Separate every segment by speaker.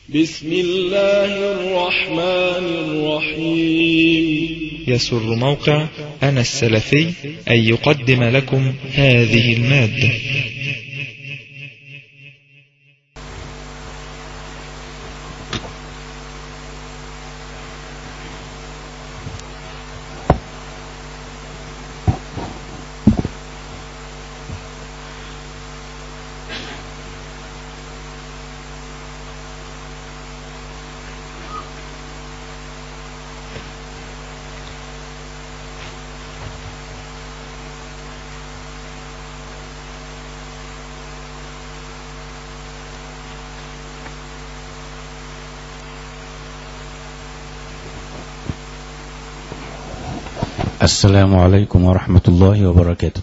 Speaker 1: بسم الله الرحمن الرحيم
Speaker 2: يسر موقع أنا السلفي أن يقدم لكم هذه المادة
Speaker 3: السلام عليكم ورحمة الله وبركاته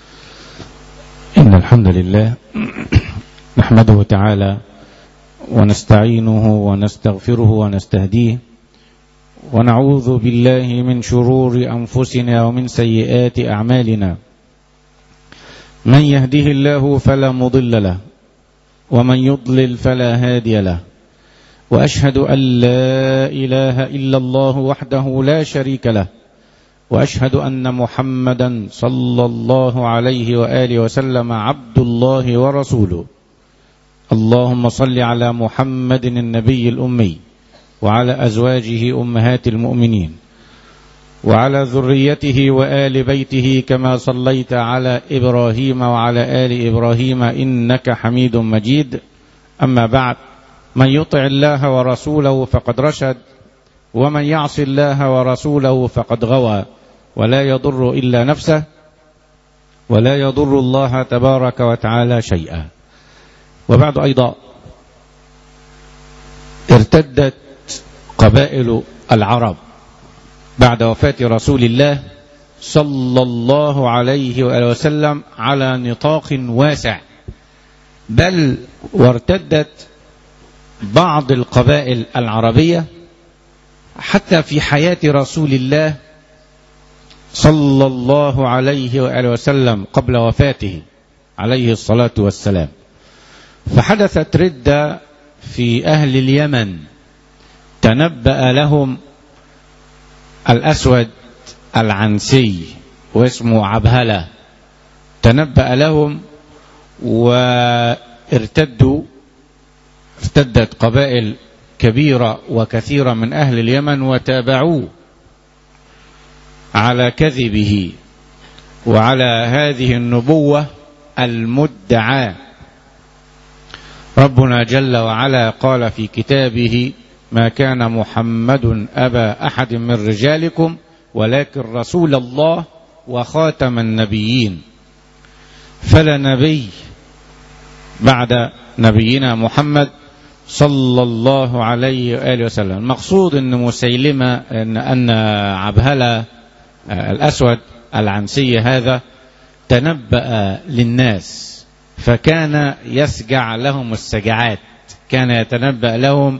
Speaker 3: إن الحمد لله نحمده تعالى ونستعينه ونستغفره ونستهديه ونعوذ بالله من شرور أنفسنا ومن سيئات أعمالنا من يهده الله فلا مضل له ومن يضلل فلا هادي له وأشهد أن لا إله إلا الله وحده لا شريك له واشهد ان محمدا صلى الله عليه واله وسلم عبد الله ورسوله اللهم صل على محمد النبي الامي وعلى ازواجه امهات المؤمنين وعلى ذريته وال بيته كما صليت على ابراهيم وعلى ال ابراهيم انك حميد مجيد اما بعد من يطع الله ورسوله فقد رشد ومن يعص الله ورسوله فقد غوى ولا يضر إلا نفسه ولا يضر الله تبارك وتعالى شيئا وبعد أيضا ارتدت قبائل العرب بعد وفاة رسول الله صلى الله عليه وآله وسلم على نطاق واسع بل وارتدت بعض القبائل العربية حتى في حياة رسول الله صلى الله عليه وآله وسلم قبل وفاته عليه الصلاة والسلام فحدثت ردة في أهل اليمن تنبأ لهم الأسود العنسي واسمه عبهلة تنبأ لهم وارتدوا ارتدت قبائل كبيرة وكثيرة من أهل اليمن وتابعوه على كذبه وعلى هذه النبوة المدعاة ربنا جل وعلا قال في كتابه ما كان محمد أبا أحد من رجالكم ولكن رسول الله وخاتم النبيين فلا نبي بعد نبينا محمد صلى الله عليه وآله وسلم المقصود أن مسيلمة أن, أن عبهلة الأسود العنسي هذا تنبأ للناس فكان يسجع لهم السجعات كان يتنبأ لهم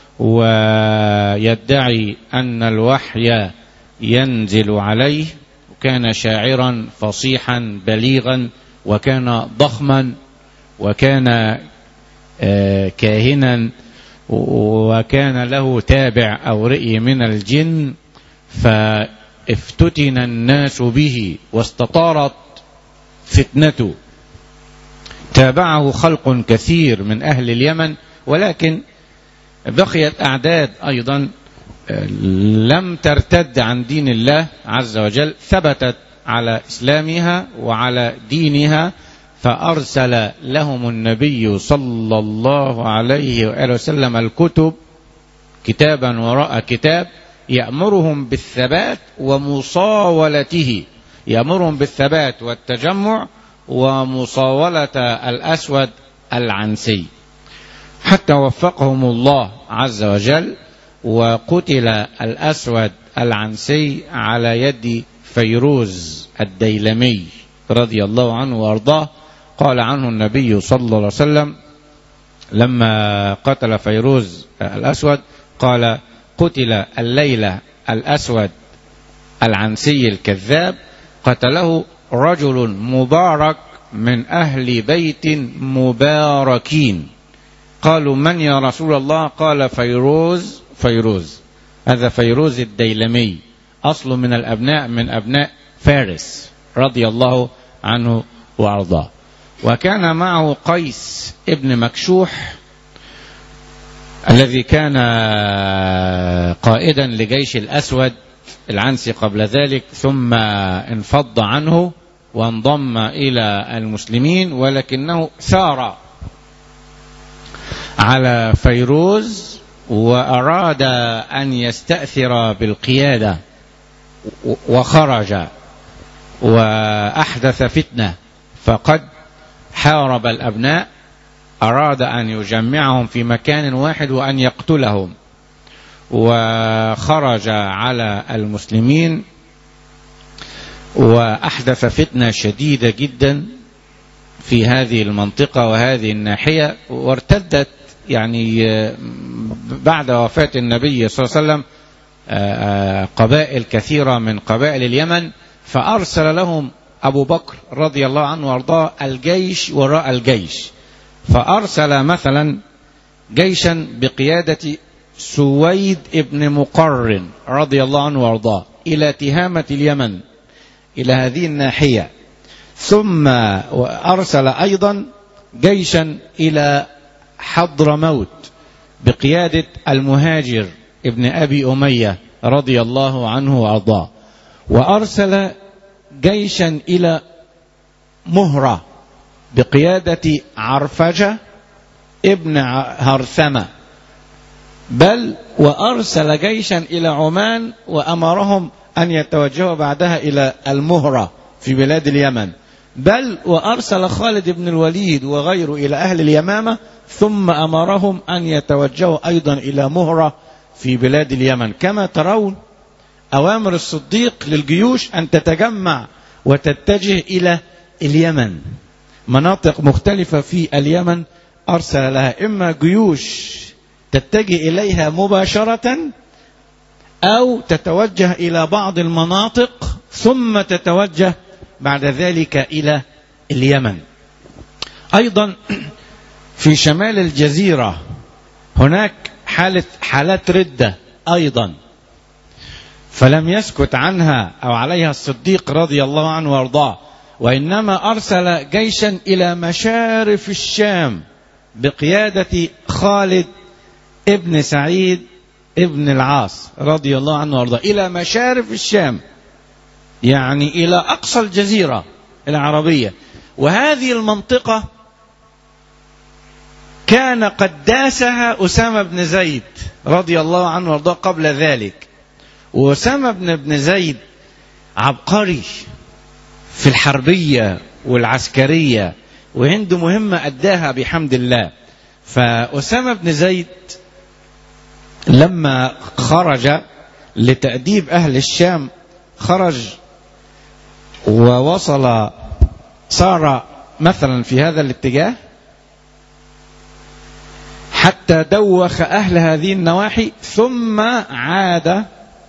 Speaker 3: ويدعي أن الوحي ينزل عليه وكان شاعرا فصيحا بليغا وكان ضخما وكان كاهنا وكان له تابع أو رئي من الجن ف افتتن الناس به واستطارت فتنته تابعه خلق كثير من أهل اليمن ولكن بقيت أعداد أيضا لم ترتد عن دين الله عز وجل ثبتت على إسلامها وعلى دينها فأرسل لهم النبي صلى الله عليه وآله وسلم الكتب كتابا وراء كتاب يأمرهم بالثبات ومصاولته يأمرهم بالثبات والتجمع ومصاولة الأسود العنسي حتى وفقهم الله عز وجل وقتل الأسود العنسي على يد فيروز الديلمي رضي الله عنه وارضاه قال عنه النبي صلى الله عليه وسلم لما قتل فيروز الأسود قال قتل الليلة الأسود العنسي الكذاب قتله رجل مبارك من أهل بيت مباركين قالوا من يا رسول الله قال فيروز فيروز هذا فيروز الديلمي أصله من الأبناء من أبناء فارس رضي الله عنه وأرضاه وكان معه قيس ابن مكشوح الذي كان قائدا لجيش الأسود العنسي قبل ذلك ثم انفض عنه وانضم إلى المسلمين ولكنه ثار على فيروز وأراد أن يستأثر بالقيادة وخرج وأحدث فتنة فقد حارب الأبناء أراد أن يجمعهم في مكان واحد وأن يقتلهم وخرج على المسلمين وأحدث فتنة شديدة جدا في هذه المنطقة وهذه الناحية وارتدت يعني بعد وفاة النبي صلى الله عليه وسلم قبائل كثيرة من قبائل اليمن فأرسل لهم أبو بكر رضي الله عنه وارضاه الجيش وراء الجيش فأرسل مثلا جيشا بقيادة سويد ابن مقرن رضي الله عنه وارضاه إلى تهامة اليمن إلى هذه الناحية ثم أرسل أيضا جيشا إلى حضرموت بقيادة المهاجر ابن أبي أمية رضي الله عنه وأرضاه وأرسل جيشا إلى مهرة بقيادة عرفجة ابن هرثمة بل وأرسل جيشا إلى عمان وأمرهم أن يتوجهوا بعدها إلى المهرة في بلاد اليمن بل وأرسل خالد بن الوليد وغيره إلى أهل اليمامة ثم أمرهم أن يتوجهوا أيضا إلى مهرة في بلاد اليمن كما ترون أوامر الصديق للجيوش أن تتجمع وتتجه إلى اليمن مناطق مختلفة في اليمن أرسل لها إما جيوش تتجه إليها مباشرة أو تتوجه إلى بعض المناطق ثم تتوجه بعد ذلك إلى اليمن أيضا في شمال الجزيرة هناك حالة حالات ردة أيضا فلم يسكت عنها أو عليها الصديق رضي الله عنه وارضاه وإنما أرسل جيشا إلى مشارف الشام بقيادة خالد ابن سعيد ابن العاص رضي الله عنه وارضاه إلى مشارف الشام يعني إلى أقصى الجزيرة العربية وهذه المنطقة كان قد داسها أسامة بن زيد رضي الله عنه وارضاه قبل ذلك وأسامة بن بن زيد عبقري في الحربية والعسكرية وعنده مهمة أداها بحمد الله فأسامة بن زيد لما خرج لتأديب أهل الشام خرج ووصل صار مثلا في هذا الاتجاه حتى دوخ أهل هذه النواحي ثم عاد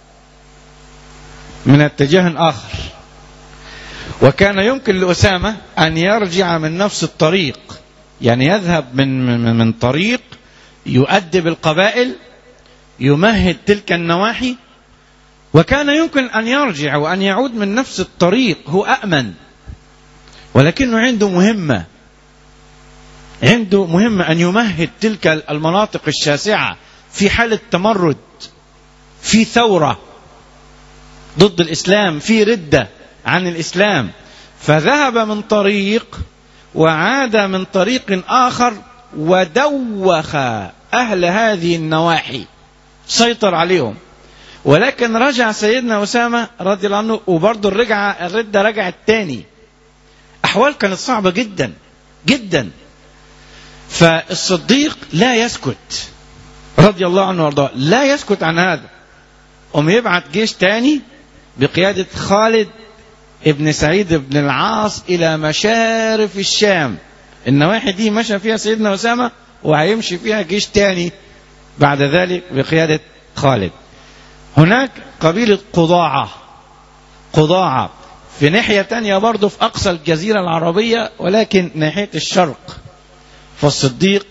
Speaker 3: من اتجاه آخر وكان يمكن لأسامة أن يرجع من نفس الطريق يعني يذهب من, من, من طريق يؤدب القبائل يمهد تلك النواحي وكان يمكن أن يرجع وأن يعود من نفس الطريق هو أأمن ولكنه عنده مهمة عنده مهمة أن يمهد تلك المناطق الشاسعة في حالة تمرد في ثورة ضد الإسلام في ردة عن الإسلام فذهب من طريق وعاد من طريق آخر ودوخ أهل هذه النواحي سيطر عليهم ولكن رجع سيدنا أسامة رضي الله عنه وبرضه الرجعة الردة رجعت تاني أحوال كانت صعبة جدا جدا فالصديق لا يسكت رضي الله عنه وارضاه لا يسكت عن هذا قام يبعت جيش تاني بقيادة خالد ابن سعيد بن العاص إلى مشارف الشام النواحي دي مشى فيها سيدنا أسامة وهيمشي فيها جيش تاني بعد ذلك بقيادة خالد هناك قبيلة قضاعة قضاعة في ناحية تانية برضه في أقصى الجزيرة العربية ولكن ناحية الشرق فالصديق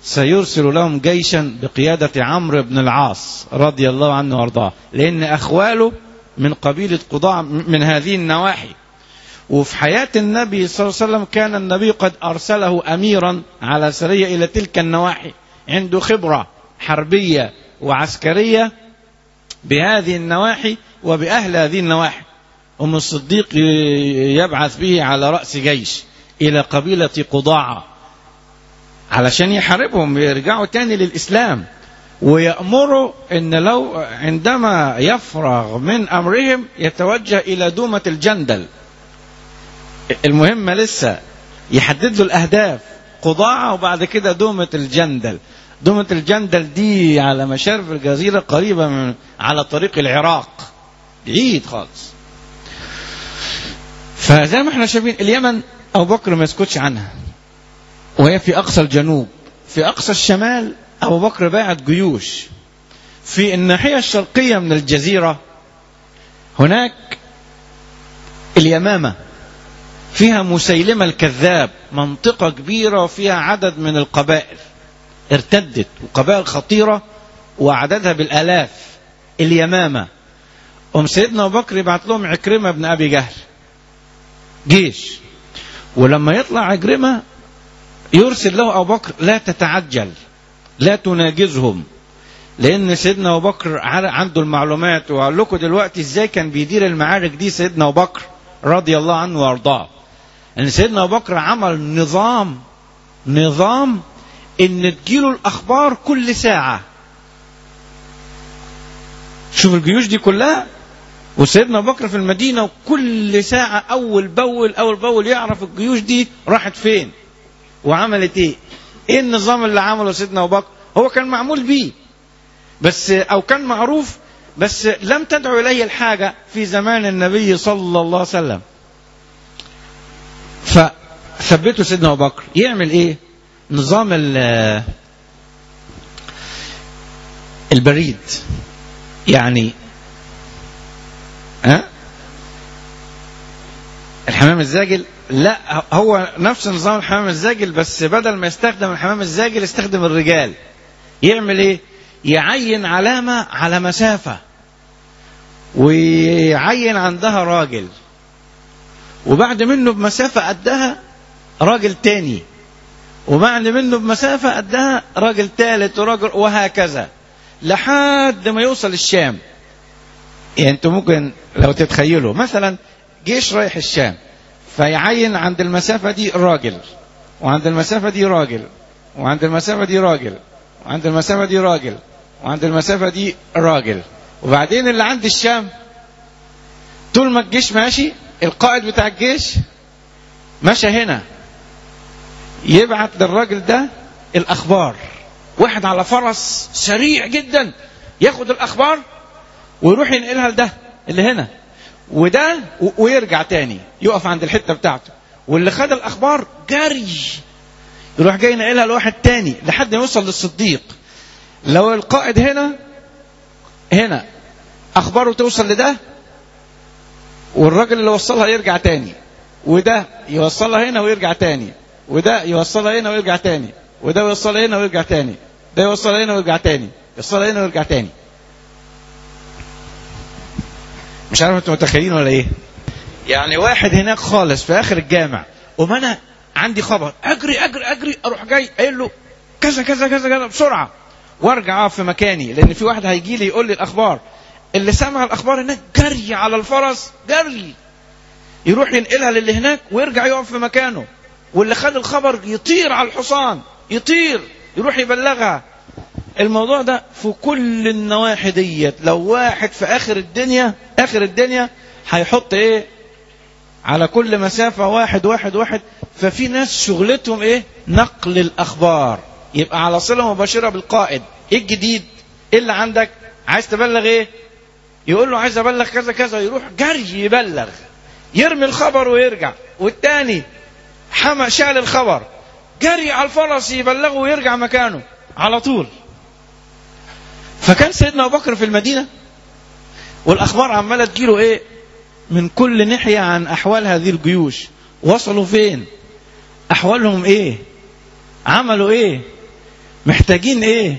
Speaker 3: سيرسل لهم جيشا بقيادة عمرو بن العاص رضي الله عنه وارضاه لأن أخواله من قبيلة قضاع من هذه النواحي وفي حياة النبي صلى الله عليه وسلم كان النبي قد أرسله أميرا على سرية إلى تلك النواحي عنده خبرة حربية وعسكرية بهذه النواحي وبأهل هذه النواحي أم الصديق يبعث به على رأس جيش إلى قبيلة قضاعة علشان يحاربهم يرجعوا تاني للإسلام ويأمروا أن لو عندما يفرغ من أمرهم يتوجه إلى دومة الجندل المهمة لسه يحدد له الأهداف قضاعة وبعد كده دومة الجندل دومة الجندل دي على مشارف الجزيرة قريبة من على طريق العراق بعيد خالص فزي ما احنا شايفين اليمن أبو بكر ما يسكتش عنها وهي في أقصى الجنوب في أقصى الشمال أبو بكر باعت جيوش في الناحية الشرقية من الجزيرة هناك اليمامة فيها مسيلمة الكذاب منطقة كبيرة وفيها عدد من القبائل ارتدت وقبائل خطيرة وعددها بالآلاف اليمامة أم سيدنا أبو بكر يبعت لهم عكرمة بن أبي جهل جيش ولما يطلع عكرمة يرسل له أبو بكر لا تتعجل لا تناجزهم لأن سيدنا أبو بكر عنده المعلومات وأقول لكم دلوقتي إزاي كان بيدير المعارك دي سيدنا أبو بكر رضي الله عنه وأرضاه ان سيدنا ابو بكر عمل نظام نظام ان تجيله الاخبار كل ساعه شوف الجيوش دي كلها وسيدنا ابو بكر في المدينه وكل ساعه اول باول اول باول يعرف الجيوش دي راحت فين وعملت ايه ايه النظام اللي عمله سيدنا ابو بكر هو كان معمول بيه بس او كان معروف بس لم تدعو اليه الحاجه في زمان النبي صلى الله عليه وسلم فثبته سيدنا ابو بكر يعمل ايه نظام البريد يعني ها الحمام الزاجل لا هو نفس نظام الحمام الزاجل بس بدل ما يستخدم الحمام الزاجل يستخدم الرجال يعمل ايه يعين علامة على مسافة ويعين عندها راجل وبعد منه بمسافة قدها راجل تاني وبعد منه بمسافة قدها راجل تالت وراجل وهكذا لحد ما يوصل الشام يعني انتوا ممكن لو تتخيلوا مثلا جيش رايح الشام فيعين عند المسافة دي راجل وعند المسافة دي راجل وعند المسافة دي راجل وعند المسافة دي راجل وعند المسافة دي راجل وبعدين اللي عند الشام طول ما الجيش ماشي القائد بتاع الجيش مشى هنا يبعت للراجل ده الاخبار واحد على فرس سريع جدا ياخد الاخبار ويروح ينقلها لده اللي هنا وده ويرجع تاني يقف عند الحته بتاعته واللي خد الاخبار جري يروح جاي ينقلها لواحد تاني لحد ما يوصل للصديق لو القائد هنا هنا اخباره توصل لده والراجل اللي وصلها يرجع تاني وده يوصلها هنا ويرجع تاني وده يوصلها هنا ويرجع تاني وده يوصلها هنا ويرجع تاني ده يوصلها هنا ويرجع تاني يوصلها هنا ويرجع تاني مش عارف انتوا متخيلين ولا ايه يعني واحد هناك خالص في اخر الجامع وما انا عندي خبر اجري اجري اجري اروح جاي قايل له كذا كذا كذا كذا بسرعه وارجع اقف في مكاني لان في واحد هيجي لي يقول لي الاخبار اللي سمع الاخبار هناك جري على الفرس جري يروح ينقلها للي هناك ويرجع يقف في مكانه واللي خد الخبر يطير على الحصان يطير يروح يبلغها الموضوع ده في كل النواحي ديت لو واحد في اخر الدنيا اخر الدنيا هيحط ايه على كل مسافة واحد واحد واحد ففي ناس شغلتهم ايه نقل الاخبار يبقى على صلة مباشرة بالقائد ايه الجديد ايه اللي عندك عايز تبلغ ايه يقول له عايز ابلغ كذا كذا يروح جري يبلغ يرمي الخبر ويرجع والتاني حمى شال الخبر جري على الفرس يبلغه ويرجع مكانه على طول فكان سيدنا ابو بكر في المدينه والاخبار عماله تجيله ايه من كل ناحيه عن احوال هذه محتاجين ايه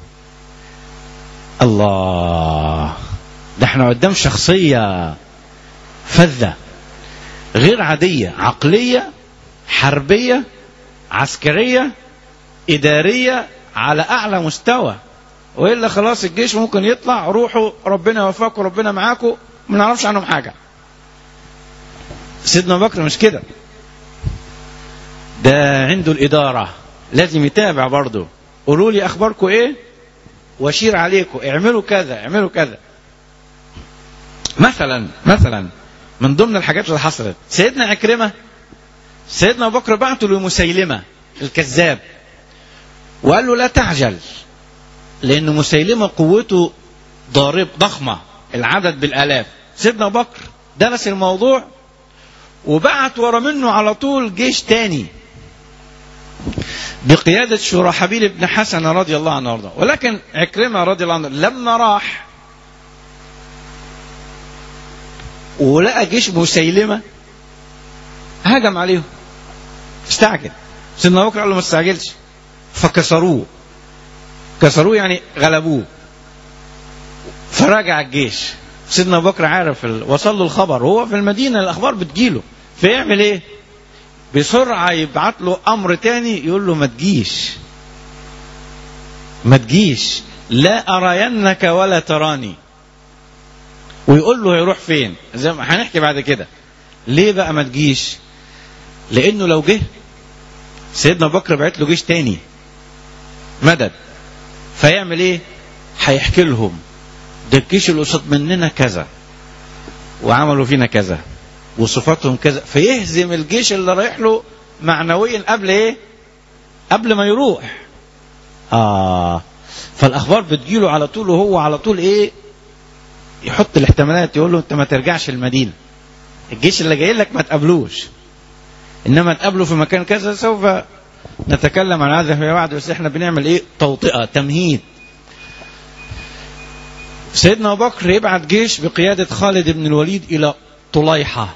Speaker 3: الله ده احنا قدام شخصية فذة غير عادية عقلية حربية عسكرية إدارية على أعلى مستوى وإلا خلاص الجيش ممكن يطلع روحوا ربنا يوفقكم ربنا معاكم ما نعرفش عنهم حاجة سيدنا أبو بكر مش كده ده عنده الإدارة لازم يتابع برضه قولوا لي أخباركم إيه واشير عليكم اعملوا كذا اعملوا كذا مثلا مثلا من ضمن الحاجات اللي حصلت سيدنا عكرمة سيدنا أبو بكر بعته لمسيلمة الكذاب وقال له لا تعجل لأن مسيلمة قوته ضارب ضخمة العدد بالآلاف سيدنا أبو بكر درس الموضوع وبعت ورا منه على طول جيش تاني بقيادة شرحبيل بن حسن رضي الله عنه وارضاه ولكن عكرمة رضي الله عنه لما راح ولقى جيش مسيلمة هجم عليهم استعجل سيدنا أبو بكر قال له ما تستعجلش فكسروه كسروه يعني غلبوه فرجع الجيش سيدنا ابو بكر عارف ال... وصل له الخبر هو في المدينه الاخبار بتجيله فيعمل ايه بسرعه يبعت له امر تاني يقول له ما تجيش ما تجيش لا ارينك ولا تراني ويقول له هيروح فين زي ما هنحكي بعد كده ليه بقى ما تجيش لانه لو جه سيدنا ابو بكر بعت له جيش تاني مدد فيعمل ايه هيحكي لهم ده الجيش اللي قصاد مننا كذا وعملوا فينا كذا وصفاتهم كذا فيهزم الجيش اللي رايح له معنويا قبل ايه قبل ما يروح اه فالاخبار بتجيله على طول وهو على طول ايه يحط الاحتمالات يقول له انت ما ترجعش المدينه الجيش اللي جاي لك ما تقابلوش انما تقابله في مكان كذا سوف نتكلم عن هذا فيما بعد بس احنا بنعمل ايه توطئه تمهيد سيدنا ابو بكر يبعت جيش بقياده خالد بن الوليد الى طليحه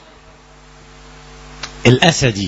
Speaker 3: الاسدي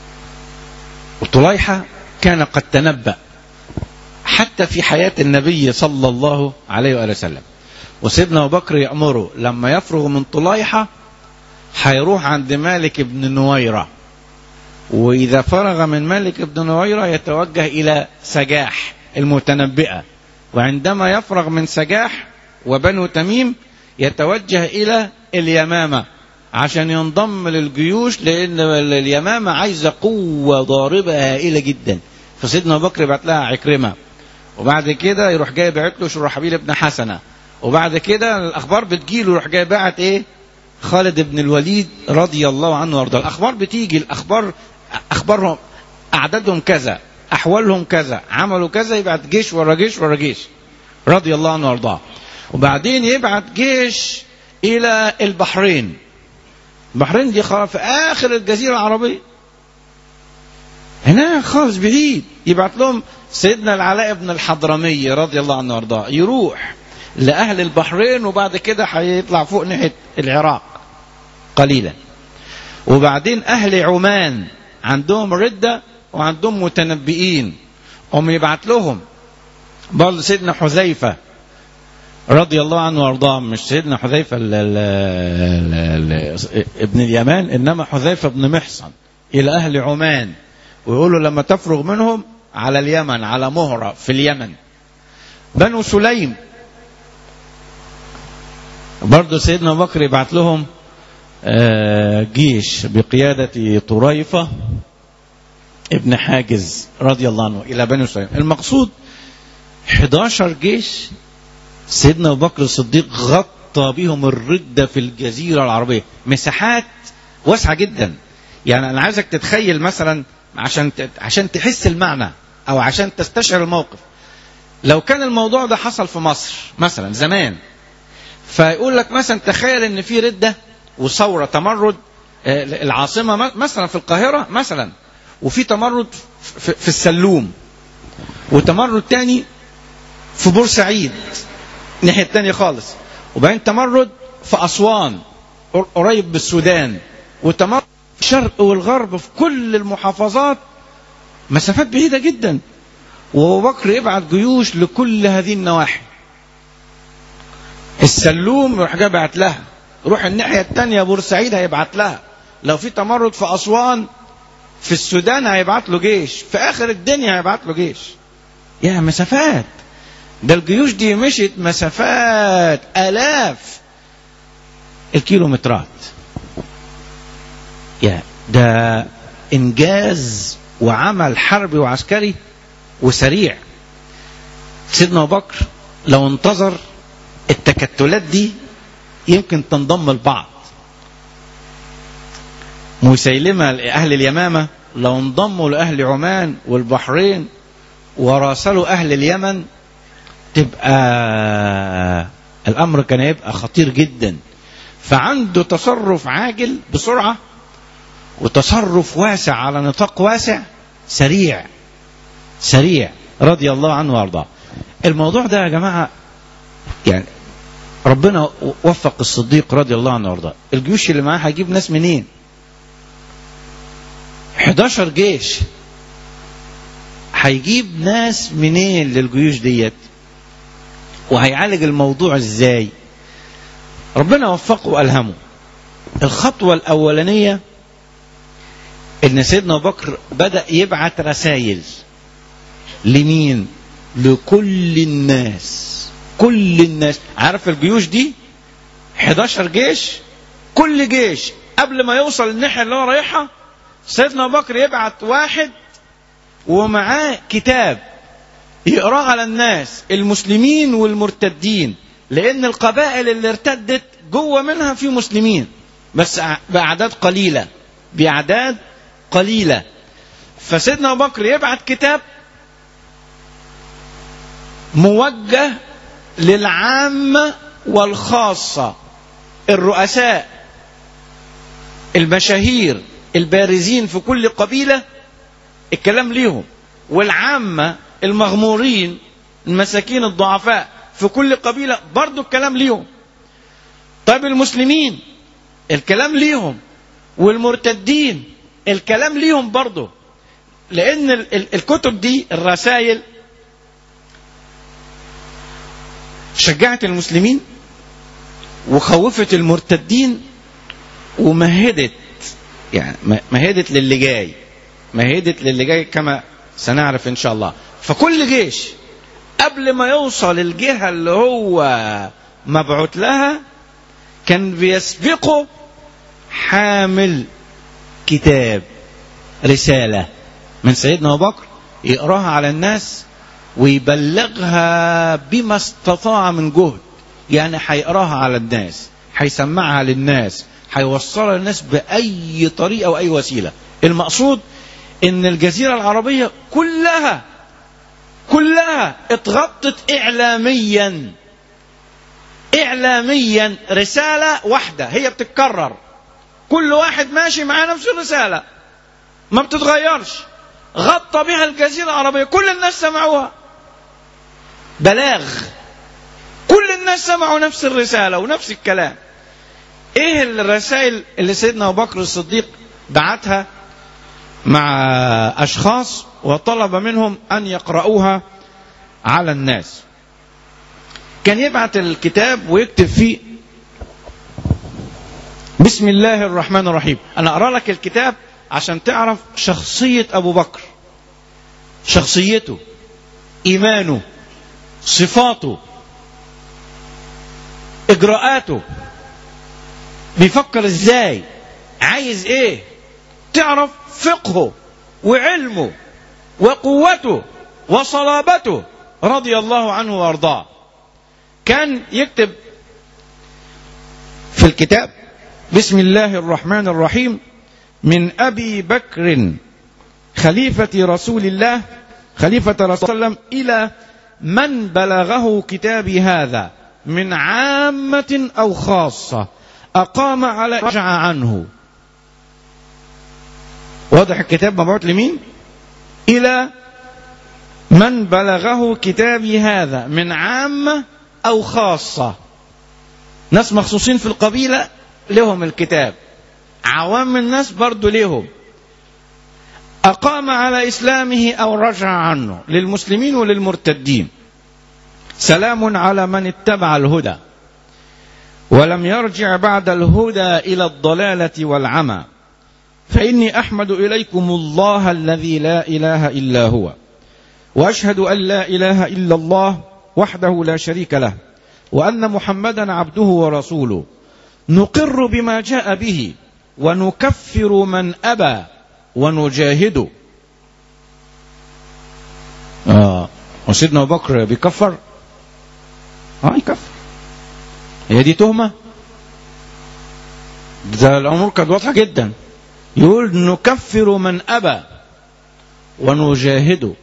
Speaker 3: وطليحه كان قد تنبأ حتى في حياه النبي صلى الله عليه واله وسلم وسيدنا ابو بكر يامره لما يفرغ من طليحه هيروح عند مالك بن نويره وإذا فرغ من مالك بن نويرة يتوجه إلى سجاح المتنبئة وعندما يفرغ من سجاح وبنو تميم يتوجه إلى اليمامة عشان ينضم للجيوش لأن اليمامة عايزة قوة ضاربة هائلة جدا فسيدنا أبو بكر بعت لها عكرمة وبعد كده يروح جاي باعت له شرحبيل بن حسنة وبعد كده الأخبار بتجيله يروح جاي باعت إيه خالد بن الوليد رضي الله عنه وارضاه الأخبار بتيجي الأخبار اخبارهم اعدادهم كذا احوالهم كذا عملوا كذا يبعت جيش ورا جيش ورا جيش رضي الله عنه وارضاه وبعدين يبعت جيش الى البحرين البحرين دي خلاص في اخر الجزيره العربيه هناك خالص بعيد يبعت لهم سيدنا العلاء بن الحضرمي رضي الله عنه وارضاه يروح لاهل البحرين وبعد كده هيطلع فوق ناحيه العراق قليلا وبعدين اهل عمان عندهم ردة وعندهم متنبئين هم يبعت لهم برضه سيدنا حذيفة رضي الله عنه وارضاه مش سيدنا حذيفة ال ال ال ابن اليمان انما حذيفة بن محصن الى اهل عمان ويقولوا لما تفرغ منهم على اليمن على مهرة في اليمن بنو سليم برضه سيدنا ابو بكر يبعت لهم جيش بقيادة طريفة ابن حاجز رضي الله عنه إلى بني سليم المقصود 11 جيش سيدنا أبو بكر الصديق غطى بهم الردة في الجزيرة العربية مساحات واسعة جدا يعني أنا عايزك تتخيل مثلا عشان عشان تحس المعنى أو عشان تستشعر الموقف لو كان الموضوع ده حصل في مصر مثلا زمان فيقول لك مثلا تخيل ان في رده وثوره تمرد العاصمه مثلا في القاهره مثلا وفي تمرد في السلوم وتمرد تاني في بورسعيد الناحيه التانيه خالص وبعدين تمرد في اسوان قريب بالسودان وتمرد في الشرق والغرب في كل المحافظات مسافات بعيده جدا وابو بكر يبعت جيوش لكل هذه النواحي السلوم يروح جاي بعت لها روح الناحيه الثانيه بورسعيد هيبعت لها لو في تمرد في اسوان في السودان هيبعت له جيش في اخر الدنيا هيبعت له جيش يا مسافات ده الجيوش دي مشت مسافات الاف الكيلومترات يا ده انجاز وعمل حربي وعسكري وسريع سيدنا ابو بكر لو انتظر التكتلات دي يمكن تنضم لبعض مسيلمة أهل اليمامة لو انضموا لأهل عمان والبحرين وراسلوا أهل اليمن تبقى الأمر كان يبقى خطير جدا فعنده تصرف عاجل بسرعة وتصرف واسع على نطاق واسع سريع سريع رضي الله عنه وارضاه الموضوع ده يا جماعة يعني ربنا وفق الصديق رضي الله عنه وارضاه الجيوش اللي معاه هيجيب ناس منين 11 جيش هيجيب ناس منين للجيوش ديت وهيعالج الموضوع ازاي ربنا وفقه والهمه الخطوه الاولانيه ان سيدنا ابو بكر بدا يبعت رسائل لمين لكل الناس كل الناس عارف الجيوش دي 11 جيش كل جيش قبل ما يوصل الناحيه اللي هو رايحها سيدنا ابو بكر يبعت واحد ومعاه كتاب يقراه على الناس المسلمين والمرتدين لان القبائل اللي ارتدت جوه منها في مسلمين بس باعداد قليله باعداد قليله فسيدنا ابو بكر يبعت كتاب موجه للعامه والخاصه الرؤساء المشاهير البارزين في كل قبيله الكلام ليهم والعامه المغمورين المساكين الضعفاء في كل قبيله برضو الكلام ليهم طيب المسلمين الكلام ليهم والمرتدين الكلام ليهم برضو لان ال- ال- الكتب دي الرسائل شجعت المسلمين وخوفت المرتدين ومهدت يعني مهدت للي جاي مهدت للي جاي كما سنعرف ان شاء الله فكل جيش قبل ما يوصل الجهة اللي هو مبعوث لها كان بيسبقه حامل كتاب رسالة من سيدنا أبو بكر يقراها على الناس ويبلغها بما استطاع من جهد يعني هيقراها على الناس هيسمعها للناس هيوصلها للناس بأي طريقة وأي وسيلة المقصود ان الجزيرة العربية كلها كلها اتغطت اعلاميا اعلاميا رسالة واحدة هي بتتكرر كل واحد ماشي معاه نفس الرسالة ما بتتغيرش غطى بها الجزيرة العربية كل الناس سمعوها بلاغ كل الناس سمعوا نفس الرسالة ونفس الكلام ايه الرسائل اللي سيدنا ابو بكر الصديق بعتها مع اشخاص وطلب منهم ان يقرأوها على الناس كان يبعت الكتاب ويكتب فيه بسم الله الرحمن الرحيم انا اقرا لك الكتاب عشان تعرف شخصية ابو بكر شخصيته ايمانه صفاته اجراءاته بيفكر ازاي عايز ايه تعرف فقهه وعلمه وقوته وصلابته رضي الله عنه وارضاه كان يكتب في الكتاب بسم الله الرحمن الرحيم من ابي بكر خليفه رسول الله خليفه رسول الله الى من بلغه كتابي هذا من عامه او خاصه اقام على رجع عنه واضح الكتاب مبعوث لمين الى من بلغه كتابي هذا من عامه او خاصه ناس مخصوصين في القبيله لهم الكتاب عوام الناس برضو ليهم أقام على إسلامه أو رجع عنه للمسلمين وللمرتدين سلام على من اتبع الهدى ولم يرجع بعد الهدى إلى الضلالة والعمى فإني أحمد إليكم الله الذي لا إله إلا هو وأشهد أن لا إله إلا الله وحده لا شريك له وأن محمدا عبده ورسوله نقر بما جاء به ونكفر من أبى ونجاهد آه وسيدنا أبو بكر بيكفر اه يكفر هي دي تهمة ده الأمور كانت واضحة جدا يقول نكفر من أبى ونجاهد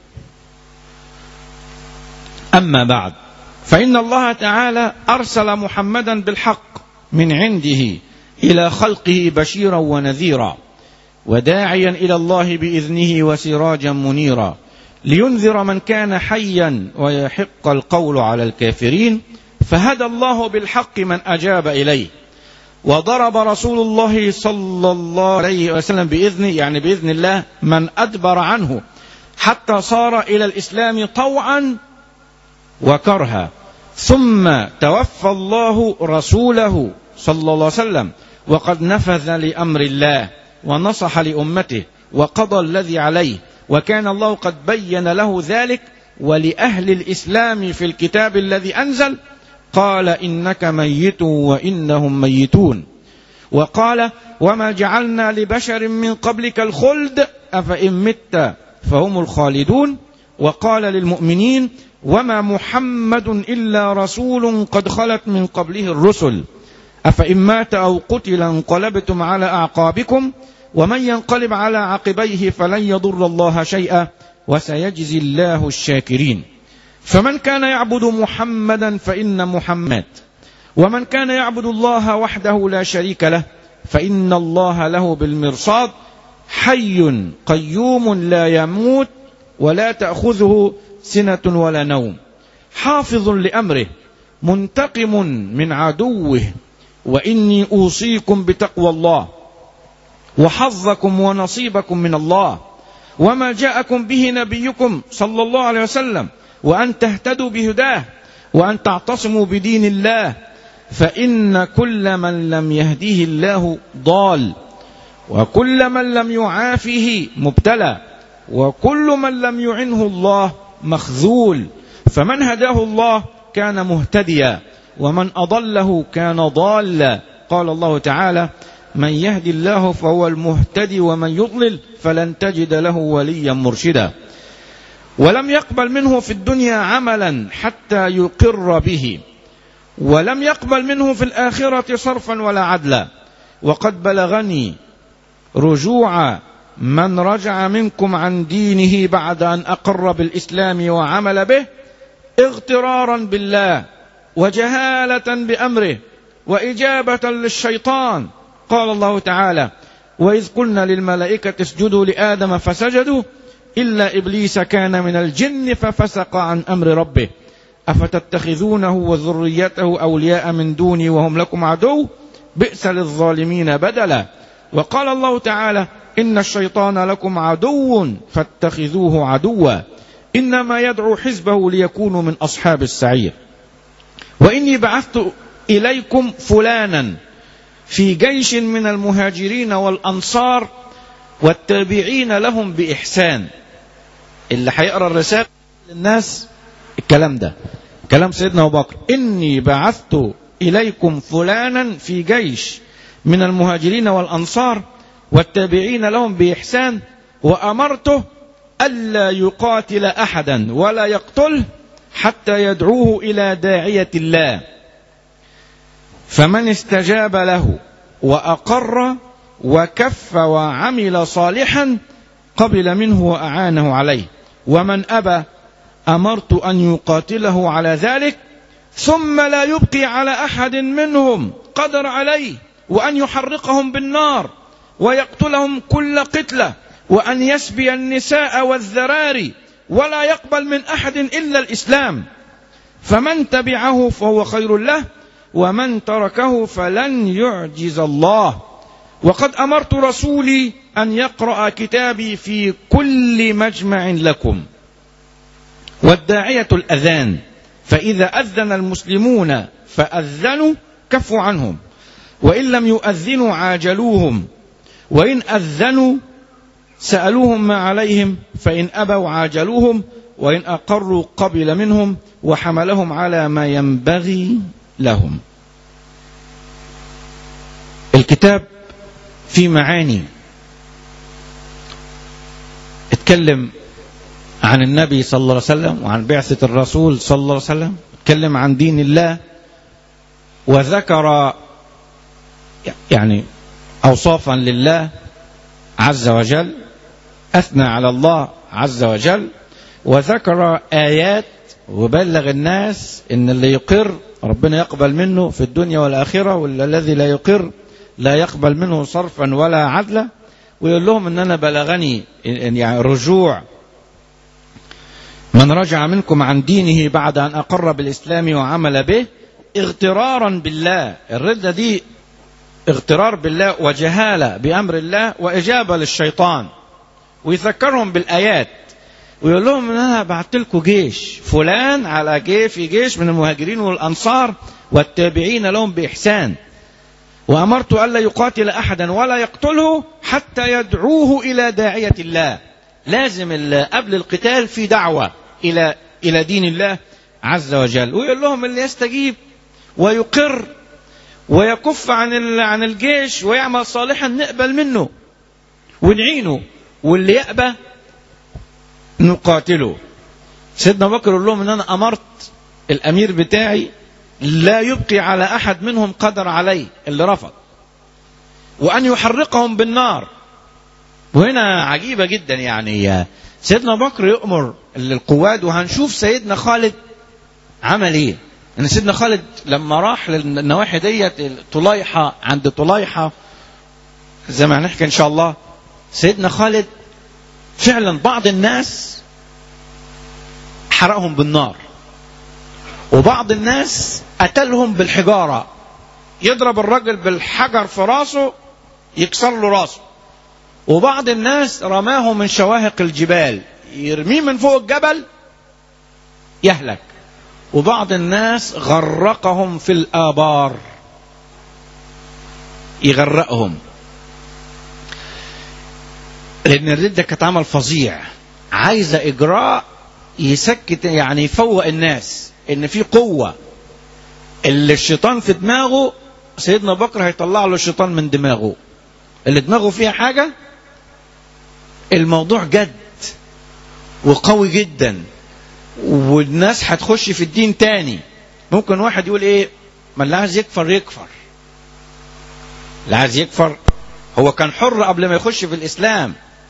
Speaker 3: أما بعد فإن الله تعالى أرسل محمدا بالحق من عنده إلى خلقه بشيرا ونذيرا وداعيا إلى الله بإذنه وسراجا منيرا لينذر من كان حيا ويحق القول على الكافرين فهدى الله بالحق من أجاب إليه وضرب رسول الله صلى الله عليه وسلم بإذنه يعني بإذن الله من أدبر عنه حتى صار إلى الإسلام طوعا وكرها ثم توفى الله رسوله صلى الله عليه وسلم وقد نفذ لأمر الله ونصح لأمته وقضى الذي عليه وكان الله قد بين له ذلك ولأهل الإسلام في الكتاب الذي أنزل قال إنك ميت وإنهم ميتون وقال وما جعلنا لبشر من قبلك الخلد أفإن مت فهم الخالدون وقال للمؤمنين وما محمد إلا رسول قد خلت من قبله الرسل أفإن مات أو قتل انقلبتم على أعقابكم ومن ينقلب على عقبيه فلن يضر الله شيئا وسيجزي الله الشاكرين فمن كان يعبد محمدا فإن محمد ومن كان يعبد الله وحده لا شريك له فإن الله له بالمرصاد حي قيوم لا يموت ولا تأخذه سنة ولا نوم حافظ لأمره منتقم من عدوه وإني أوصيكم بتقوى الله وحظكم ونصيبكم من الله وما جاءكم به نبيكم صلى الله عليه وسلم وأن تهتدوا بهداه وأن تعتصموا بدين الله فإن كل من لم يهديه الله ضال وكل من لم يعافه مبتلى وكل من لم يعنه الله مخذول فمن هداه الله كان مهتديا ومن أضله كان ضالا قال الله تعالى من يهدي الله فهو المهتدي ومن يضلل فلن تجد له وليا مرشدا ولم يقبل منه في الدنيا عملا حتى يقر به ولم يقبل منه في الآخرة صرفا ولا عدلا وقد بلغني رجوع من رجع منكم عن دينه بعد أن أقر بالإسلام وعمل به اغترارا بالله وجهالة بأمره وإجابة للشيطان قال الله تعالى وإذ قلنا للملائكة اسجدوا لآدم فسجدوا إلا إبليس كان من الجن ففسق عن أمر ربه أفتتخذونه وذريته أولياء من دوني وهم لكم عدو بئس للظالمين بدلا وقال الله تعالى إن الشيطان لكم عدو فاتخذوه عدوا إنما يدعو حزبه ليكونوا من أصحاب السعير وإني بعثت إليكم فلانا في جيش من المهاجرين والأنصار والتابعين لهم بإحسان اللي هيقرا الرسالة للناس الكلام ده كلام سيدنا أبو بكر إني بعثت إليكم فلانا في جيش من المهاجرين والأنصار والتابعين لهم بإحسان وأمرته ألا يقاتل أحدا ولا يقتله حتى يدعوه إلى داعية الله فمن استجاب له وأقر وكف وعمل صالحا قبل منه وأعانه عليه ومن أبى أمرت أن يقاتله على ذلك ثم لا يبقي على أحد منهم قدر عليه وأن يحرقهم بالنار ويقتلهم كل قتلة وأن يسبي النساء والذراري ولا يقبل من أحد إلا الإسلام فمن تبعه فهو خير له ومن تركه فلن يعجز الله وقد أمرت رسولي أن يقرأ كتابي في كل مجمع لكم والداعية الأذان فإذا أذن المسلمون فأذنوا كفوا عنهم وإن لم يؤذنوا عاجلوهم وإن أذنوا سألوهم ما عليهم فإن أبوا عاجلوهم وإن أقروا قبل منهم وحملهم على ما ينبغي لهم الكتاب فيه معاني اتكلم عن النبي صلى الله عليه وسلم وعن بعثة الرسول صلى الله عليه وسلم اتكلم عن دين الله وذكر يعني أوصافا لله عز وجل أثنى على الله عز وجل وذكر آيات وبلغ الناس إن اللي يقر ربنا يقبل منه في الدنيا والآخرة والذي لا يقر لا يقبل منه صرفا ولا عدلا ويقول لهم ان انا بلغني يعني رجوع من رجع منكم عن دينه بعد ان اقر بالاسلام وعمل به اغترارا بالله الردة دي اغترار بالله وجهالة بأمر الله وإجابة للشيطان ويذكرهم بالآيات ويقول لهم ان انا بعت لكم جيش فلان على جيش في جيش من المهاجرين والانصار والتابعين لهم باحسان وامرت الا يقاتل احدا ولا يقتله حتى يدعوه الى داعيه الله لازم قبل القتال في دعوه الى الى دين الله عز وجل ويقول لهم اللي يستجيب ويقر ويكف عن عن الجيش ويعمل صالحا نقبل منه ونعينه واللي يأبى نقاتله سيدنا بكر يقول لهم ان انا امرت الامير بتاعي لا يبقي على احد منهم قدر عليه اللي رفض وان يحرقهم بالنار وهنا عجيبة جدا يعني سيدنا بكر يؤمر القواد وهنشوف سيدنا خالد عمل ايه ان سيدنا خالد لما راح للنواحي ديت طليحة عند طليحة زي ما هنحكي ان شاء الله سيدنا خالد فعلا بعض الناس حرقهم بالنار وبعض الناس قتلهم بالحجارة يضرب الرجل بالحجر في راسه يكسر له راسه وبعض الناس رماه من شواهق الجبال يرميه من فوق الجبل يهلك وبعض الناس غرقهم في الآبار يغرقهم لأن الردة كانت عمل فظيع عايزة إجراء يسكت يعني يفوق الناس إن في قوة اللي الشيطان في دماغه سيدنا بكر هيطلع له الشيطان من دماغه اللي دماغه فيها حاجة الموضوع جد وقوي جدا والناس هتخش في الدين تاني ممكن واحد يقول ايه ما اللي عايز يكفر يكفر اللي عايز يكفر هو كان حر قبل ما يخش في الاسلام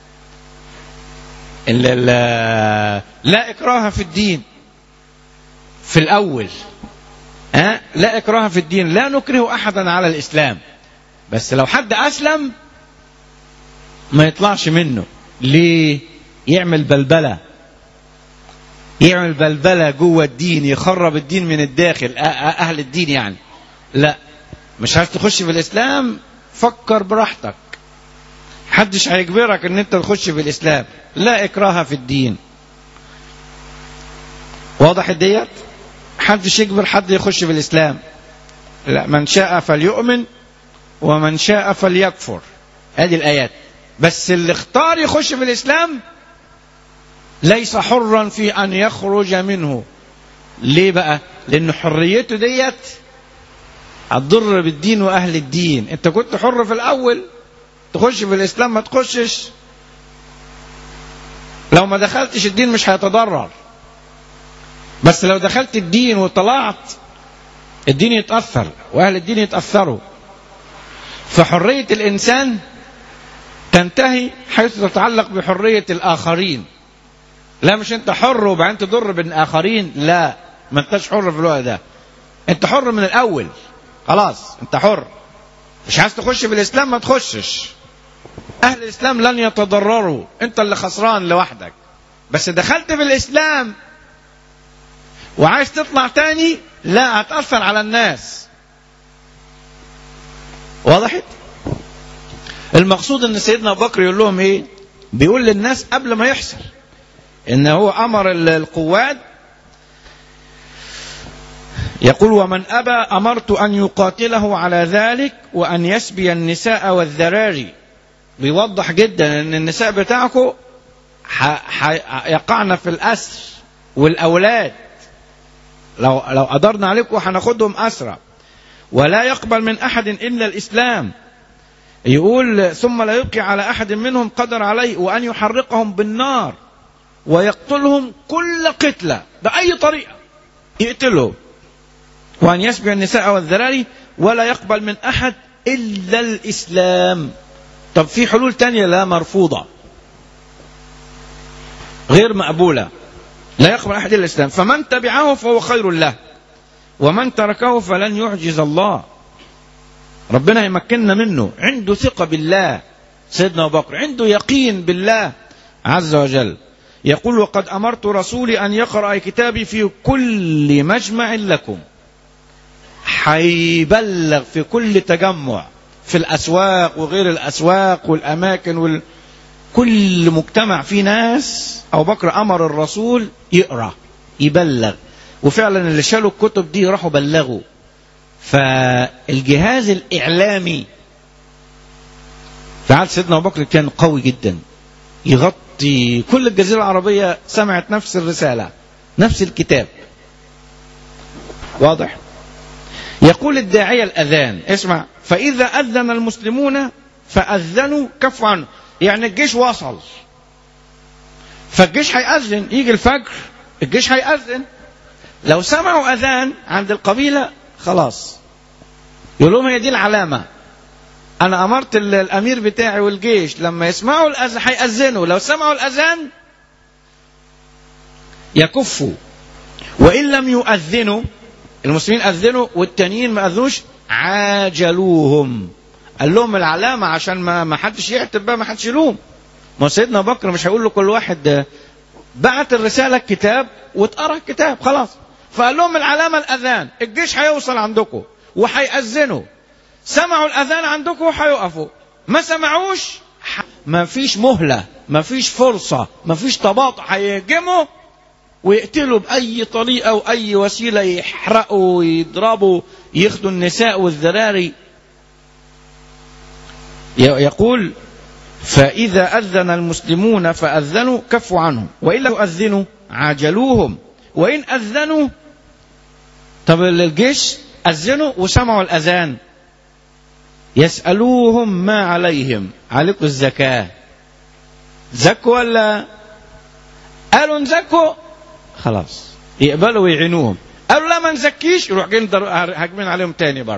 Speaker 3: لا, لا, لا اكراه في الدين في الاول ها لا اكراه في الدين لا نكره احدا على الاسلام بس لو حد اسلم ما يطلعش منه ليه يعمل بلبله يعمل بلبله جوه الدين يخرب الدين من الداخل اهل الدين يعني لا مش عايز تخش في الاسلام فكر براحتك حدش هيجبرك ان انت تخش في الاسلام لا اكراه في الدين واضح ديت حدش يجبر حد يخش في الاسلام لا من شاء فليؤمن ومن شاء فليكفر هذه الايات بس اللي اختار يخش في الاسلام ليس حرا في ان يخرج منه ليه بقى لان حريته ديت هتضر بالدين واهل الدين انت كنت حر في الاول تخش في الاسلام ما تخشش لو ما دخلتش الدين مش هيتضرر بس لو دخلت الدين وطلعت الدين يتاثر واهل الدين يتاثروا فحريه الانسان تنتهي حيث تتعلق بحريه الاخرين لا مش انت حر وبعدين تضر بالاخرين لا ما انتش حر في الوقت ده انت حر من الاول خلاص انت حر مش عايز تخش في الاسلام ما تخشش اهل الاسلام لن يتضرروا انت اللي خسران لوحدك بس دخلت في الاسلام وعايز تطلع تاني لا هتأثر على الناس وضحت المقصود ان سيدنا ابو بكر يقول لهم ايه بيقول للناس قبل ما يحصل ان هو امر ال- القواد يقول ومن ابى امرت ان يقاتله على ذلك وان يسبي النساء والذراري بيوضح جدا ان النساء بتاعكم ح- ح- يقعن في الاسر والاولاد لو لو قدرنا عليكم هناخدهم اسرى ولا يقبل من احد الا الاسلام يقول ثم لا يبقي على احد منهم قدر عليه وان يحرقهم بالنار ويقتلهم كل قتله باي طريقه يقتلهم وان يسبي النساء والذراري ولا يقبل من احد الا الاسلام طب في حلول تانية لا مرفوضه غير مقبوله لا يقبل احد الا الاسلام فمن تبعه فهو خير له ومن تركه فلن يعجز الله ربنا يمكننا منه عنده ثقة بالله سيدنا أبو بكر عنده يقين بالله عز وجل يقول وقد أمرت رسولي أن يقرأ كتابي في كل مجمع لكم حيبلغ في كل تجمع في الأسواق وغير الأسواق والأماكن وال... كل مجتمع فيه ناس أبو بكر أمر الرسول يقرأ يبلغ وفعلا اللي شالوا الكتب دي راحوا بلغوا فالجهاز الإعلامي في عهد سيدنا أبو بكر كان قوي جدا يغطي كل الجزيرة العربية سمعت نفس الرسالة نفس الكتاب واضح يقول الداعية الأذان اسمع فإذا أذن المسلمون فأذنوا كفوا عنه يعني الجيش وصل فالجيش هيأذن يجي الفجر الجيش هيأذن لو سمعوا أذان عند القبيلة خلاص يقول لهم هي دي العلامة أنا أمرت ال- الأمير بتاعي والجيش لما يسمعوا الأذان هيأذنوا لو سمعوا الأذان يكفوا وإن لم يؤذنوا المسلمين أذنوا والتانيين ما أذنوش عاجلوهم قال لهم العلامة عشان ما ما حدش يعتب بقى ما حدش يلوم ما سيدنا أبو بكر مش هيقول لكل واحد آه، بعت الرسالة الكتاب واتقرا الكتاب خلاص فقال لهم العلامة الأذان الجيش هيوصل عندكم وهيأذنوا سمعوا الأذان عندكم وهيقفوا ما سمعوش ح- ما فيش مهلة ما فيش فرصة ما فيش تباطؤ هيهجموا ويقتلوا بأي طريقة وأي وسيلة يحرقوا ويضربوا ياخدوا النساء والذراري ي- يقول فإذا أذن المسلمون فأذنوا كفوا عنهم وإن لم يؤذنوا عاجلوهم وإن أذنوا طب الجيش أذنوا وسمعوا الأذان يسألوهم ما عليهم عليكم الزكاة زكوا ولا قالوا نزكوا خلاص يقبلوا ويعينوهم قالوا لا ما نزكيش يروح جايين در- هاجمين عليهم تاني برضه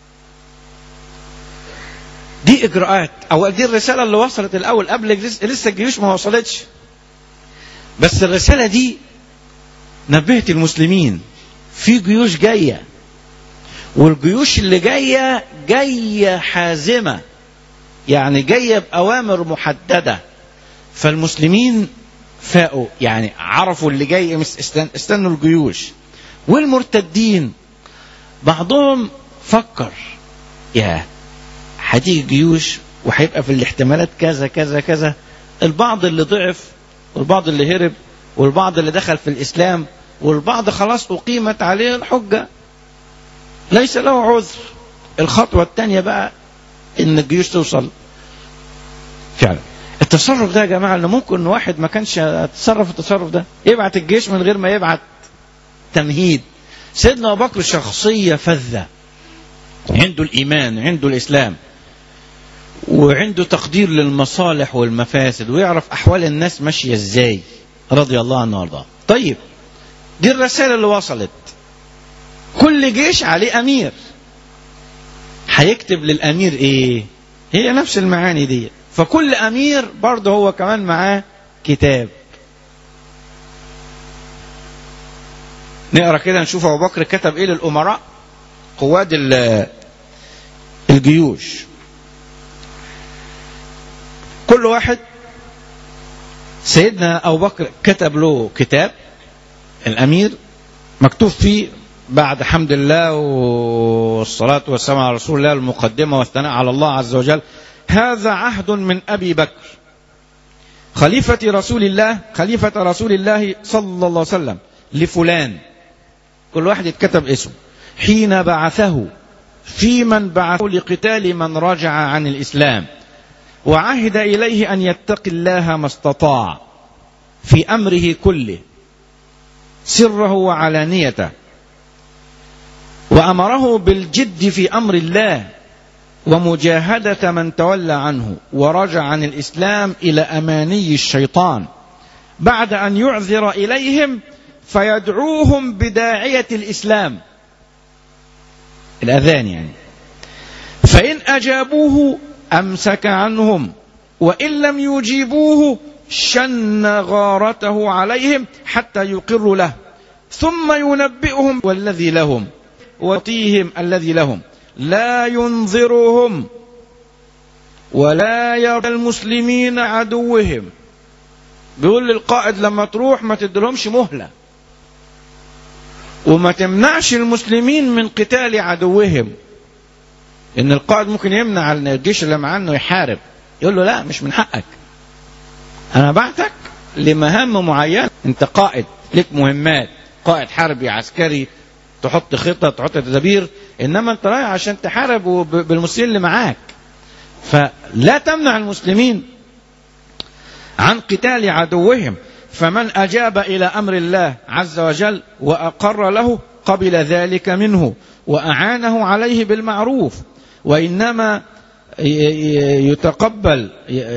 Speaker 3: دي اجراءات او دي الرساله اللي وصلت الاول قبل لسه لسه الجيوش ما وصلتش بس الرساله دي نبهت المسلمين في جيوش جايه والجيوش اللي جايه جايه حازمه يعني جايه باوامر محدده فالمسلمين فاقوا يعني عرفوا اللي جاي مس- استن- استنوا الجيوش والمرتدين بعضهم فكر يا هتيجي جيوش وهيبقى في الاحتمالات كذا كذا كذا البعض اللي ضعف والبعض اللي هرب والبعض اللي دخل في الإسلام والبعض خلاص أقيمت عليه الحجة ليس له عذر الخطوة الثانية بقى إن الجيوش توصل فعلا التصرف ده يا جماعة اللي ممكن واحد ما كانش يتصرف التصرف ده يبعت الجيش من غير ما يبعت تمهيد سيدنا أبو بكر شخصية فذة عنده الإيمان عنده الإسلام وعنده تقدير للمصالح والمفاسد ويعرف أحوال الناس ماشية إزاي رضي الله عنه وارضاه طيب دي الرسالة اللي وصلت كل جيش عليه أمير هيكتب للأمير إيه هي نفس المعاني دي فكل أمير برضه هو كمان معاه كتاب نقرا كده نشوف أبو بكر كتب إيه للأمراء قواد ال- الجيوش كل واحد سيدنا أبو بكر كتب له كتاب الأمير مكتوب فيه بعد حمد الله والصلاة والسلام على رسول الله المقدمة والثناء على الله عز وجل هذا عهد من أبي بكر خليفة رسول الله خليفة رسول الله صلى الله عليه وسلم لفلان كل واحد يتكتب اسمه حين بعثه في من بعثه لقتال من رجع عن الإسلام وعهد إليه أن يتقي الله ما استطاع في أمره كله سره وعلانيته وأمره بالجد في أمر الله ومجاهدة من تولى عنه ورجع عن الإسلام إلى أماني الشيطان بعد أن يعذر إليهم فيدعوهم بداعية الإسلام الأذان يعني فإن أجابوه أمسك عنهم وإن لم يجيبوه شن غارته عليهم حتى يقروا له ثم ينبئهم والذي لهم ويعطيهم الذي لهم لا ينظرهم ولا يرى المسلمين عدوهم بيقول للقائد لما تروح ما تدلهمش مهلة وما تمنعش المسلمين من قتال عدوهم ان القائد ممكن يمنع الجيش اللي معاه انه يحارب يقول له لا مش من حقك انا بعتك لمهام معينه انت قائد لك مهمات قائد حربي عسكري تحط خطط تحط تدابير انما انت رايح عشان تحارب بالمسلمين اللي معاك فلا تمنع المسلمين عن قتال عدوهم فمن اجاب الى امر الله عز وجل واقر له قبل ذلك منه واعانه عليه بالمعروف وانما يتقبل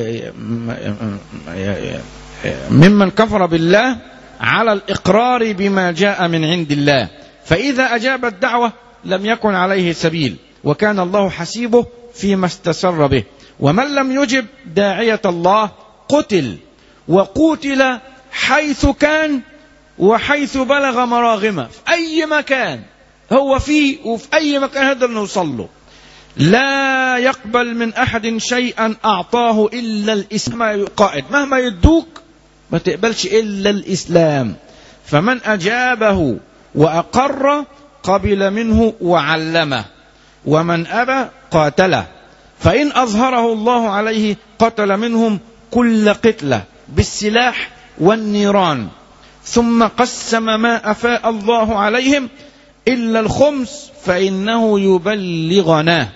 Speaker 3: ممن كفر بالله على الاقرار بما جاء من عند الله فاذا اجاب الدعوه لم يكن عليه سبيل وكان الله حسيبه فيما استسر به ومن لم يجب داعيه الله قتل وقتل حيث كان وحيث بلغ مراغمه في اي مكان هو فيه وفي اي مكان هذا نوصل له لا يقبل من احد شيئا اعطاه الا الاسلام قائد مهما يدوك ما تقبلش الا الاسلام فمن اجابه واقر قبل منه وعلمه ومن ابى قاتله فان اظهره الله عليه قتل منهم كل قتله بالسلاح والنيران ثم قسم ما افاء الله عليهم الا الخمس فانه يبلغنا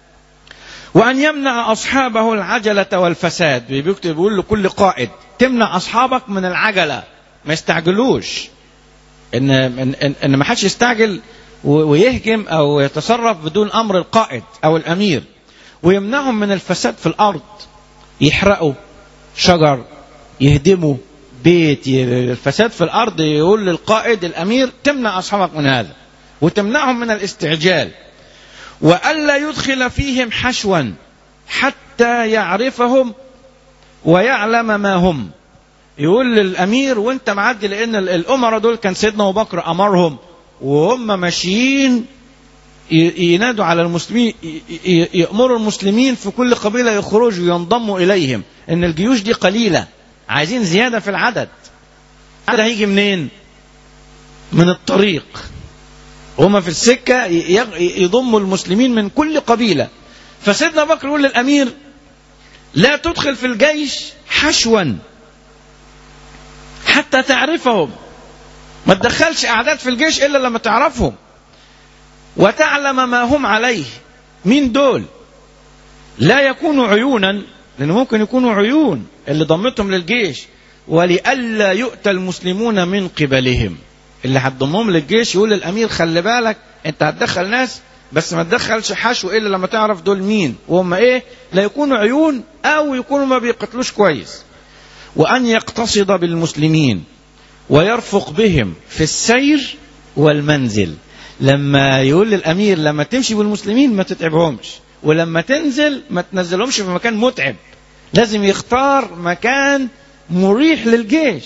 Speaker 3: وأن يمنع أصحابه العجلة والفساد بيكتب بيقول لكل قائد تمنع أصحابك من العجلة ما يستعجلوش إن إن, إن ما حدش يستعجل ويهجم أو يتصرف بدون أمر القائد أو الأمير ويمنعهم من الفساد في الأرض يحرقوا شجر يهدموا بيت الفساد في الأرض يقول للقائد الأمير تمنع أصحابك من هذا وتمنعهم من الاستعجال والا يدخل فيهم حشوا حتى يعرفهم ويعلم ما هم يقول للامير وانت معدي لان الامراء دول كان سيدنا ابو بكر امرهم وهم ماشيين ينادوا على المسلمين يامروا المسلمين في كل قبيله يخرجوا وينضموا اليهم ان الجيوش دي قليله عايزين زياده في العدد هذا هيجي منين من الطريق هما في السكة يضموا المسلمين من كل قبيلة فسيدنا بكر يقول للأمير لا تدخل في الجيش حشوا حتى تعرفهم ما تدخلش أعداد في الجيش إلا لما تعرفهم وتعلم ما هم عليه مين دول لا يكونوا عيونا لأنه ممكن يكونوا عيون اللي ضمتهم للجيش ولئلا يؤتى المسلمون من قبلهم اللي هتضمهم للجيش يقول للامير خلي بالك انت هتدخل ناس بس ما تدخلش حشو الا لما تعرف دول مين وهم ايه لا يكونوا عيون او يكونوا ما بيقتلوش كويس وان يقتصد بالمسلمين ويرفق بهم في السير والمنزل لما يقول للامير لما تمشي بالمسلمين ما تتعبهمش ولما تنزل ما تنزلهمش في مكان متعب لازم يختار مكان مريح للجيش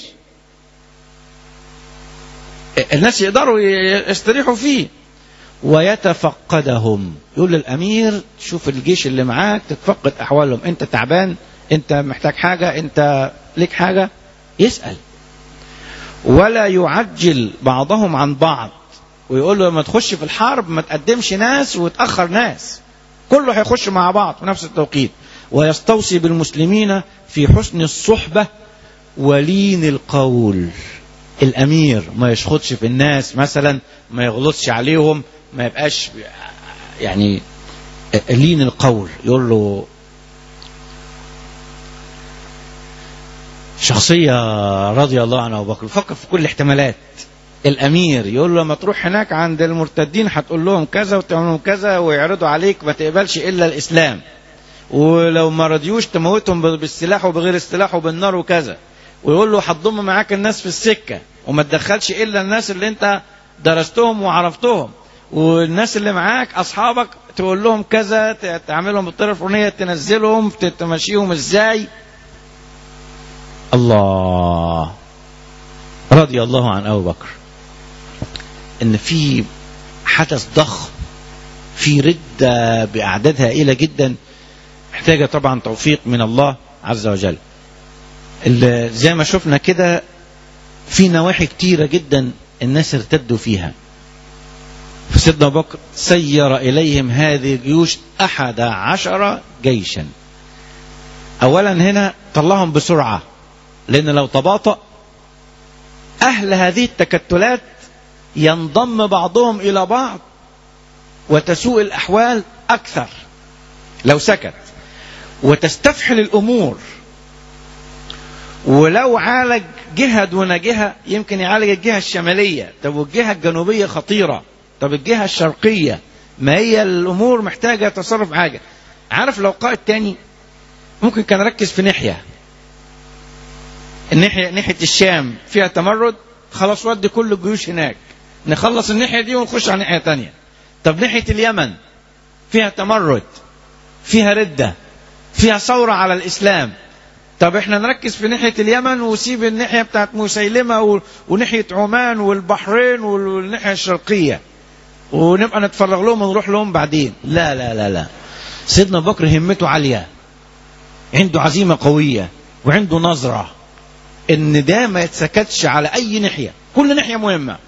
Speaker 3: الناس يقدروا يستريحوا فيه ويتفقدهم يقول للامير شوف الجيش اللي معاك تتفقد احوالهم انت تعبان انت محتاج حاجه انت ليك حاجه يسال ولا يعجل بعضهم عن بعض ويقول له لما تخش في الحرب ما تقدمش ناس وتاخر ناس كله هيخش مع بعض في نفس التوقيت ويستوصي بالمسلمين في حسن الصحبة ولين القول الأمير ما يشخطش في الناس مثلا ما يغلطش عليهم ما يبقاش يعني لين القول يقول له شخصية رضي الله عنه أبو بكر فكر في كل الاحتمالات الأمير يقول له لما تروح هناك عند المرتدين هتقول لهم كذا وتعمل لهم كذا ويعرضوا عليك ما تقبلش إلا الإسلام ولو ما رضيوش تموتهم بالسلاح وبغير السلاح وبالنار وكذا ويقول له هتضم معاك الناس في السكة وما تدخلش إلا الناس اللي أنت درستهم وعرفتهم والناس اللي معاك أصحابك تقول لهم كذا تعملهم بالطريقة الفلانية تنزلهم تمشيهم إزاي الله رضي الله عن أبو بكر إن في حدث ضخم في ردة بأعداد هائلة جدا محتاجة طبعا توفيق من الله عز وجل زي ما شفنا كده في نواحي كتيرة جدا الناس ارتدوا فيها فسيدنا أبو بكر سير إليهم هذه الجيوش أحد عشر جيشا أولا هنا طلعهم بسرعة لأن لو تباطأ أهل هذه التكتلات ينضم بعضهم إلى بعض وتسوء الأحوال أكثر لو سكت وتستفحل الأمور ولو عالج جهة دون جهة يمكن يعالج الجهة الشمالية طب والجهة الجنوبية خطيرة طب الجهة الشرقية ما هي الأمور محتاجة تصرف حاجة عارف لو قائد تاني ممكن كان ركز في ناحية الناحية ناحية الشام فيها تمرد خلاص ودي كل الجيوش هناك نخلص الناحية دي ونخش على ناحية تانية طب ناحية اليمن فيها تمرد فيها ردة فيها ثورة على الإسلام طب احنا نركز في ناحية اليمن وسيب الناحية بتاعت مسيلمة و... وناحية عمان والبحرين والناحية الشرقية ونبقى نتفرغ لهم ونروح لهم بعدين لا لا لا لا سيدنا بكر همته عالية عنده عزيمة قوية وعنده نظرة ان ده ما يتسكتش على اي ناحية كل ناحية مهمة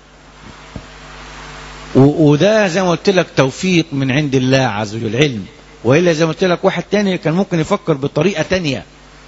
Speaker 3: و... وده زي ما قلت لك توفيق من عند الله عز وجل علم وإلا زي ما قلت لك واحد تاني كان ممكن يفكر بطريقة تانية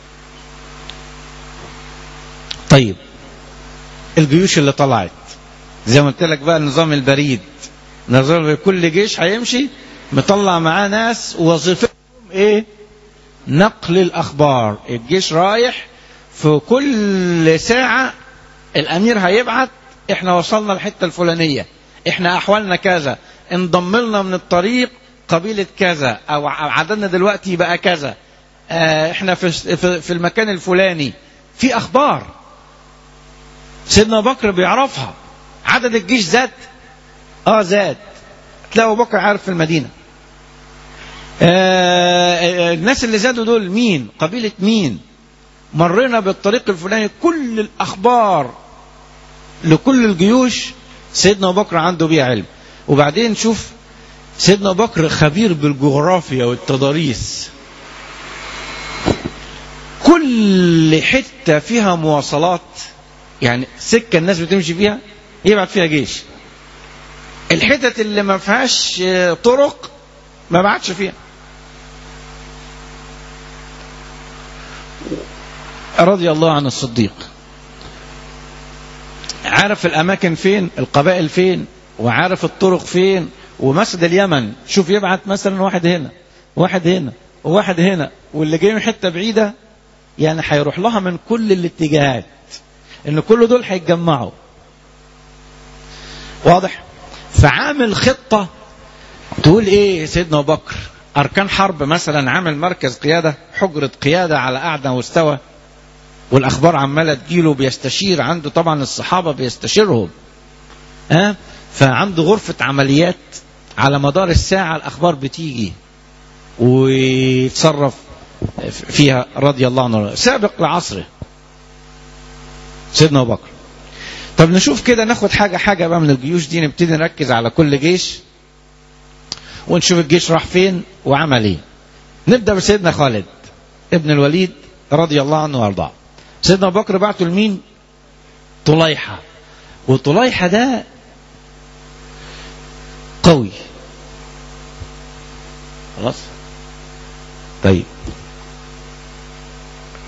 Speaker 3: طيب الجيوش اللي طلعت زي ما قلت لك بقى نظام البريد نظام كل جيش هيمشي مطلع معاه ناس وظيفتهم ايه نقل الاخبار الجيش رايح في كل ساعة الامير هيبعت احنا وصلنا الحتة الفلانية احنا احوالنا كذا انضم لنا من الطريق قبيلة كذا او عددنا دلوقتي بقى كذا اه احنا في, في المكان الفلاني في اخبار سيدنا بكر بيعرفها عدد الجيش زاد اه زاد تلاقوا بكر عارف في المدينة آه الناس اللي زادوا دول مين قبيلة مين مرينا بالطريق الفلاني كل الأخبار لكل الجيوش سيدنا أبو بكر عنده بيها علم وبعدين شوف سيدنا أبو بكر خبير بالجغرافيا والتضاريس كل حتة فيها مواصلات يعني سكة الناس بتمشي فيها يبعت فيها جيش الحتت اللي ما فيهاش طرق ما بعتش فيها رضي الله عن الصديق عارف الأماكن فين القبائل فين وعارف الطرق فين ومسجد اليمن شوف يبعت مثلا واحد هنا واحد هنا وواحد هنا واللي جاي من حتة بعيدة يعني هيروح لها من كل الاتجاهات ان كل دول هيتجمعوا واضح فعامل خطة تقول ايه سيدنا ابو بكر اركان حرب مثلا عامل مركز قيادة حجرة قيادة على اعلى مستوى والاخبار عمالة تجيله بيستشير عنده طبعا الصحابة بيستشيرهم ها أه؟ فعنده غرفة عمليات على مدار الساعة الاخبار بتيجي ويتصرف فيها رضي الله عنه سابق لعصره سيدنا ابو بكر طب نشوف كده ناخد حاجه حاجه بقى من الجيوش دي نبتدي نركز على كل جيش ونشوف الجيش راح فين وعمل ايه نبدا بسيدنا خالد ابن الوليد رضي الله عنه وارضاه سيدنا ابو بكر بعته لمين طليحه وطليحه ده قوي خلاص طيب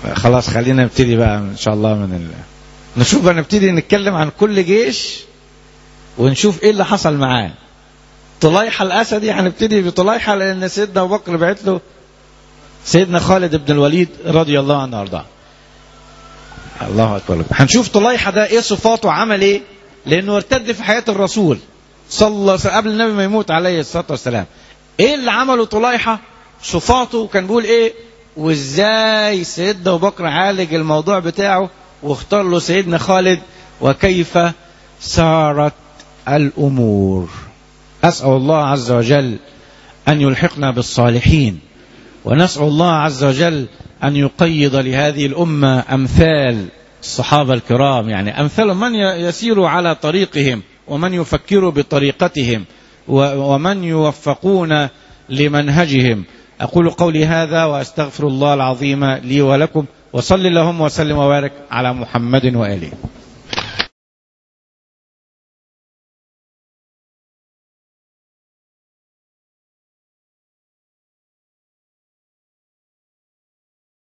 Speaker 3: خلاص خلينا نبتدي بقى ان شاء الله من ال... نشوف بقى نبتدي نتكلم عن كل جيش ونشوف ايه اللي حصل معاه طليحة الاسدي هنبتدي بطليحة لان سيدنا ابو بكر بعت له سيدنا خالد بن الوليد رضي الله عنه وارضاه الله اكبر هنشوف طليحة ده ايه صفاته عمل ايه لانه ارتد في حياة الرسول صلى قبل النبي ما يموت عليه الصلاة والسلام ايه اللي عمله طليحة صفاته كان بيقول ايه وازاي سيدنا ابو بكر عالج الموضوع بتاعه واختار له سيدنا خالد وكيف سارت الامور اسال الله عز وجل ان يلحقنا بالصالحين ونسال الله عز وجل ان يقيض لهذه الامه امثال الصحابه الكرام يعني امثال من يسير على طريقهم ومن يفكر بطريقتهم ومن يوفقون لمنهجهم أقول قولي هذا وأستغفر الله العظيم لي ولكم وصل اللهم وسلم وبارك على محمد وآله